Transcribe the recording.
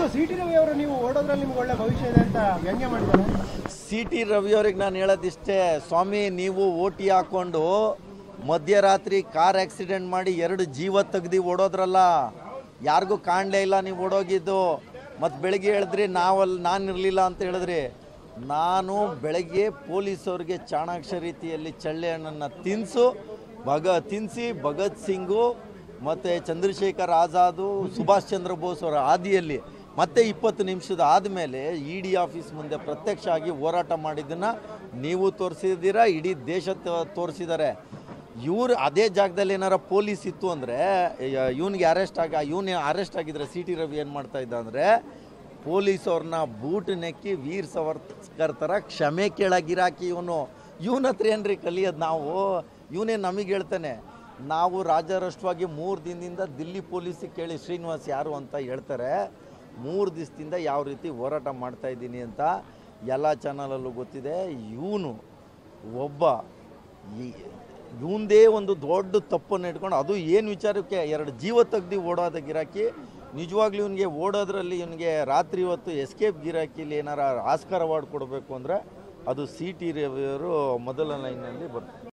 ಇದು C T Ravi ಅವರು ನೀವು ಓಡೋದ್ರಲ್ಲಿ ನಿಮ್ಗೆ ಒಳ್ಳೆ ಭವಿಷ್ಯ ಇದೆ ಅಂತ ವ್ಯಂಗ್ಯ ಮಾಡಿದ್ದಾರೆ ಸಿ ಟಿ ರವಿಯವ್ರಿಗೆ ನಾನು ಹೇಳೋದಿಷ್ಟೇ ಸ್ವಾಮಿ ನೀವು ಓಟಿ ಹಾಕ್ಕೊಂಡು ಮಧ್ಯರಾತ್ರಿ ಕಾರ್ ಆಕ್ಸಿಡೆಂಟ್ ಮಾಡಿ ಎರಡು ಜೀವ ತೆಗ್ದು ಓಡೋದ್ರಲ್ಲ ಯಾರಿಗೂ ಕಾಣಲೇ ಇಲ್ಲ ನೀವು ಓಡೋಗಿದ್ದು ಮತ್ತು ಬೆಳಗ್ಗೆ ಹೇಳಿದ್ರಿ ನಾವಲ್ಲಿ ನಾನು ಇರಲಿಲ್ಲ ಅಂತ ಹೇಳಿದ್ರಿ ನಾನು ಬೆಳಗ್ಗೆ ಪೊಲೀಸವ್ರಿಗೆ ಚಾಣಾಕ್ಷ ರೀತಿಯಲ್ಲಿ ಚಳ್ಳೆ ಹಣ್ಣನ್ನು ತಿನ್ನಿಸು ಭಗ ತಿನ್ನಿಸಿ ಭಗತ್ ಸಿಂಗು ಮತ್ತು ಚಂದ್ರಶೇಖರ್ ಆಜಾದು ಸುಭಾಷ್ ಚಂದ್ರ ಬೋಸ್ ಅವರ ಹಾದಿಯಲ್ಲಿ ಮತ್ತೆ ಇಪ್ಪತ್ತು ನಿಮಿಷದ ಆದಮೇಲೆ ಇ ಡಿ ಆಫೀಸ್ ಮುಂದೆ ಪ್ರತ್ಯಕ್ಷ ಆಗಿ ಹೋರಾಟ ಮಾಡಿದ್ದನ್ನು ನೀವು ತೋರಿಸಿದ್ದೀರಾ ಇಡೀ ದೇಶ ತೋರಿಸಿದ್ದಾರೆ ಇವ್ರು ಅದೇ ಜಾಗದಲ್ಲಿ ಏನಾರ ಪೊಲೀಸ್ ಇತ್ತು ಅಂದರೆ ಇವನಿಗೆ ಅರೆಸ್ಟ್ ಆಗ ಇವನು ಅರೆಸ್ಟ್ ಆಗಿದ್ರೆ ಸಿ ಟಿ ರವಿ ಏನು ಮಾಡ್ತಾ ಇದ್ದ ಅಂದರೆ ಪೊಲೀಸ್ ಅವ್ರನ್ನ ಬೂಟ್ ನೆಕ್ಕಿ ವೀರ್ ಸವರ್ಕರ್ ಥರ ಕ್ಷಮೆ ಕೇಳಾಗಿರಾಕಿ ಇವನು ಇವನ ಹತ್ರ ಏನ್ರಿ ಕಲಿಯೋದು ನಾವು ಇವನೇ ನಮಗೆ ಹೇಳ್ತಾನೆ ನಾವು ರಾಜಾರಾಷ್ಟ್ರವಾಗಿ ಮೂರು ದಿನದಿಂದ ದಿಲ್ಲಿ ಪೊಲೀಸಿಗೆ ಕೇಳಿ ಶ್ರೀನಿವಾಸ್ ಯಾರು ಅಂತ ಹೇಳ್ತಾರೆ ಮೂರು ದಿವಸದಿಂದ ಯಾವ ರೀತಿ ಹೋರಾಟ ಮಾಡ್ತಾ ಇದ್ದೀನಿ ಅಂತ ಎಲ್ಲ ಚಾನಲಲ್ಲೂ ಗೊತ್ತಿದೆ ಇವನು ಒಬ್ಬ ಈ ಇವಂದೇ ಒಂದು ದೊಡ್ಡ ತಪ್ಪನ್ನು ಇಟ್ಕೊಂಡು ಅದು ಏನು ವಿಚಾರಕ್ಕೆ ಎರಡು ಜೀವ ತೆಗ್ದು ಓಡೋದ ಗಿರಾಕಿ ನಿಜವಾಗ್ಲೂ ಇವನಿಗೆ ಓಡೋದ್ರಲ್ಲಿ ಇವನಿಗೆ ರಾತ್ರಿ ಹೊತ್ತು ಎಸ್ಕೇಪ್ ಗಿರಾಕಿಲಿ ಏನಾರ ಆಸ್ಕರ್ ಅವಾರ್ಡ್ ಕೊಡಬೇಕು ಅಂದರೆ ಅದು ಸಿ ಟಿ ರವಿಯವರು ಮೊದಲ ಲೈನಲ್ಲಿ ಬರ್ತಾರೆ